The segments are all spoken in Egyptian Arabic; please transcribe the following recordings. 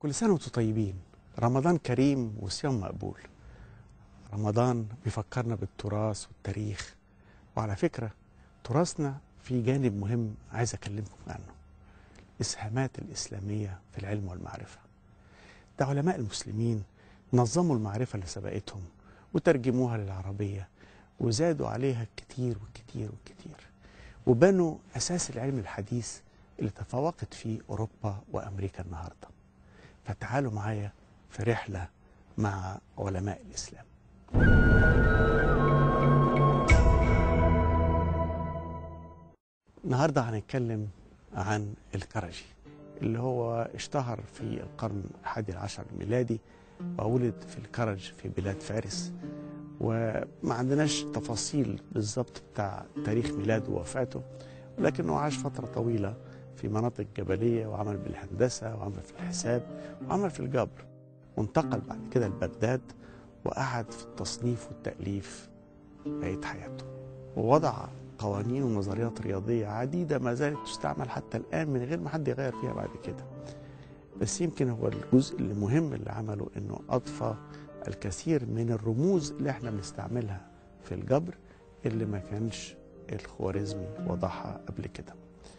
كل سنة وانتم طيبين رمضان كريم وصيام مقبول رمضان بيفكرنا بالتراث والتاريخ وعلى فكرة تراثنا في جانب مهم عايز أكلمكم عنه الإسهامات الإسلامية في العلم والمعرفة ده علماء المسلمين نظموا المعرفة اللي سبقتهم وترجموها للعربية وزادوا عليها كتير وكتير وكتير وبنوا أساس العلم الحديث اللي تفوقت فيه أوروبا وأمريكا النهاردة فتعالوا معايا في رحلة مع علماء الإسلام النهاردة هنتكلم عن الكرجي اللي هو اشتهر في القرن الحادي عشر الميلادي وولد في الكرج في بلاد فارس وما عندناش تفاصيل بالظبط بتاع تاريخ ميلاده ووفاته ولكنه عاش فترة طويلة في مناطق جبلية وعمل بالهندسة وعمل في الحساب وعمل في الجبر وانتقل بعد كده لبغداد وقعد في التصنيف والتأليف بقية حياته ووضع قوانين ونظريات رياضية عديدة ما زالت تستعمل حتى الآن من غير ما حد يغير فيها بعد كده بس يمكن هو الجزء المهم اللي عمله انه اضفى الكثير من الرموز اللي احنا بنستعملها في الجبر اللي ما كانش الخوارزمي وضعها قبل كده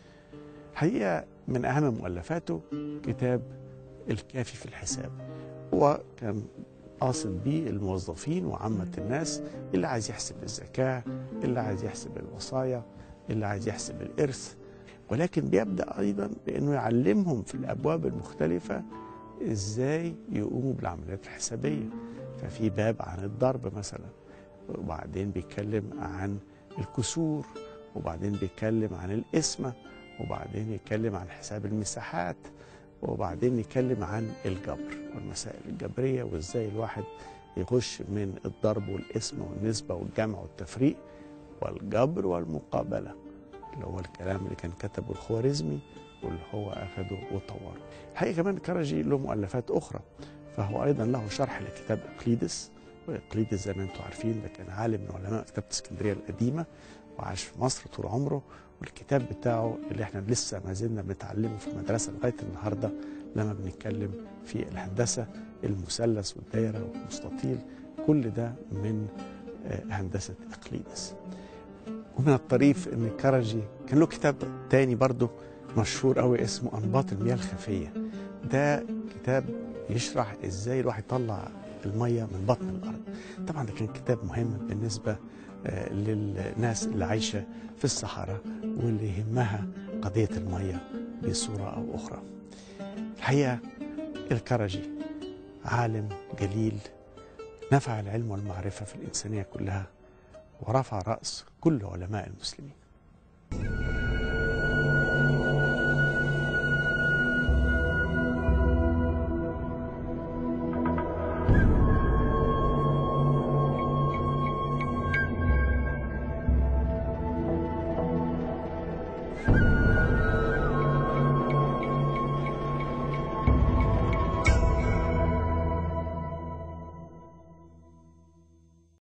حقيقة من أهم مؤلفاته كتاب الكافي في الحساب هو كان قاصد بيه الموظفين وعامة الناس اللي عايز يحسب الزكاة اللي عايز يحسب الوصايا اللي عايز يحسب الإرث ولكن بيبدأ أيضا بأنه يعلمهم في الأبواب المختلفة إزاي يقوموا بالعمليات الحسابية ففي باب عن الضرب مثلا وبعدين بيتكلم عن الكسور وبعدين بيتكلم عن القسمة وبعدين يتكلم عن حساب المساحات وبعدين يتكلم عن الجبر والمسائل الجبرية وإزاي الواحد يخش من الضرب والقسمة والنسبة والجمع والتفريق والجبر والمقابلة اللي هو الكلام اللي كان كتبه الخوارزمي واللي هو أخده وطوره الحقيقة كمان كرجي له مؤلفات أخرى فهو أيضا له شرح لكتاب إقليدس وإقليدس زي ما أنتم عارفين ده كان عالم من علماء مكتبة اسكندرية القديمة وعاش في مصر طول عمره والكتاب بتاعه اللي احنا لسه ما زلنا بنتعلمه في المدرسة لغاية النهاردة لما بنتكلم في الهندسة المثلث والدايرة والمستطيل كل ده من هندسة إقليدس ومن الطريف ان كرجي كان له كتاب تاني برضه مشهور قوي اسمه انباط المياه الخفيه ده كتاب يشرح ازاي الواحد يطلع الميه من بطن الارض طبعا ده كان كتاب مهم بالنسبه للناس اللي عايشه في الصحراء واللي يهمها قضيه الميه بصوره او اخرى الحقيقه الكرجي عالم جليل نفع العلم والمعرفه في الانسانيه كلها ورفع رأس كل علماء المسلمين